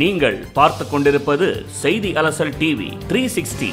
நீங்கள் பார்த்து கொண்டிருப்பது Seithi Alasal TV three sixty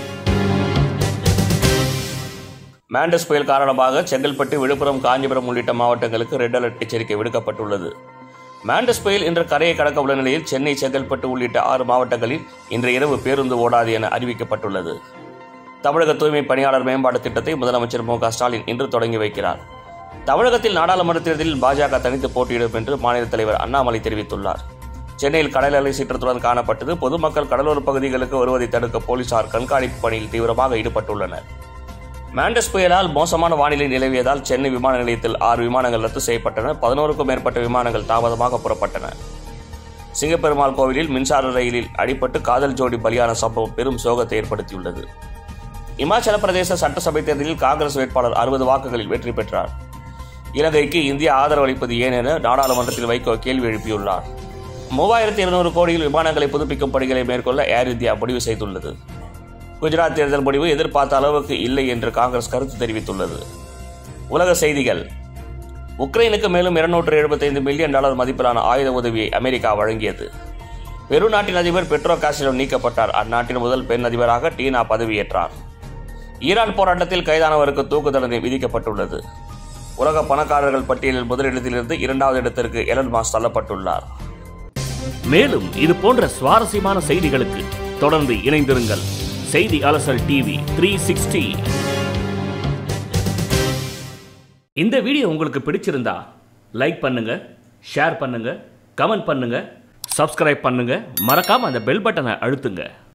Mandous புயல் காரணமாக செங்கல்பட்டு விழுப்புரம் காஞ்சிபுரம் உள்ளிட்ட மாவட்டங்களுக்கு ரெட் அலர்ட் எச்சரிக்கை விடுக்கப்பட்டுள்ளது மாண்டஸ் புயல் இன்று கரையை கடக்க உள்ள நிலையில் சென்னை செங்கல்பட்டு உள்ளிட்ட ஆறு மாவட்டங்களில் இன்று இரவு பேருந்து ஓடாது என அறிவிக்கப்பட்டுள்ளது தமிழக தூய்மை பணியாளர் மேம்பாட்டு திட்டத்தை முதலமைச்சர் மு க ஸ்டாலின் இன்று தொடங்கி வைக்கிறார் தமிழகத்தில் நாடாளுமன்ற தேர்தலில் பாஜக தனித்து போட்டியிடும் என்று மாநில தலைவர் அண்ணாமலை தெரிவித்துள்ளார் சென்னையில் கடல் அலை சீற்றத்துடன் காணப்பட்டது பொதுமக்கள் கடலோர பகுதிகளுக்கு வருவதை தடுக்க போலீசார் கண்காணிப்பு பணியில் தீவிரமாக ஈடுபட்டுள்ளனர் மாண்டஸ் புயலால் மோசமான வானிலை நிலவியதால் சென்னை விமான நிலையத்தில் ஆறு விமானங்கள் ரத்து செய்யப்பட்டன பதினோருக்கும் மேற்பட்ட விமானங்கள் தாமதமாக புறப்பட்டன சிங்கப்பெருமாள் கோவிலில் மின்சார ரயிலில் அடிபட்டு காதல் ஜோடி பலியான சம்பவம் பெரும் சோகத்தை ஏற்படுத்தியுள்ளது இமாச்சல பிரதேச சட்டசபை தேர்தலில் காங்கிரஸ் வேட்பாளர் அறுபது வாக்குகளில் வெற்றி பெற்றார் இலங்கைக்கு இந்தியா ஆதரவு அளிப்பது ஏன் என நாடாளுமன்றத்தில் வைகோ கேள்வி எழுப்பியுள்ளார் மூவாயிரத்தி இருநூறு கோடியில் விமானங்களை புதுப்பிக்கும் பணிகளை மேற்கொள்ள ஏர் இந்தியா முடிவு செய்துள்ளது குஜராத் தேர்தல் முடிவு எதிர்பார்த்த அளவுக்கு இல்லை என்று காங்கிரஸ் கருத்து தெரிவித்துள்ளது உலக செய்திகள் உக்ரைனுக்கு மேலும் இருநூற்று எழுபத்தைந்து மில்லியன் டாலர் மதிப்பிலான ஆயுத உதவியை அமெரிக்கா வழங்கியது பெரு நாட்டின் அதிபர் பெட்ரோ காஸ்டிலோ நீக்கப்பட்டார் அந்நாட்டின் முதல் பெண் அதிபராக டீனா பதவியேற்றார் ஈரான் போராட்டத்தில் கைதானவருக்கு தூக்கு தண்டனை விதிக்கப்பட்டுள்ளது உலக பணக்காரர்கள் பட்டியலில் முதலிடத்திலிருந்து இரண்டாவது இடத்திற்கு எலன் மாஸ் தள்ளப்பட்டுள்ளார் மேலும் இது போன்ற சுவாரஸ்யமான செய்திகளுக்கு தொடர்ந்து இணைந்திருங்கள் Seithi Alasal TV three sixty இந்த வீடியோ உங்களுக்கு பிடிச்சிருந்தா லைக் பண்ணுங்க ஷேர் பண்ணுங்க கமெண்ட் பண்ணுங்க சப்ஸ்கிரைப் பண்ணுங்க மறக்காம அந்த பெல் பட்டனை அழுத்துங்க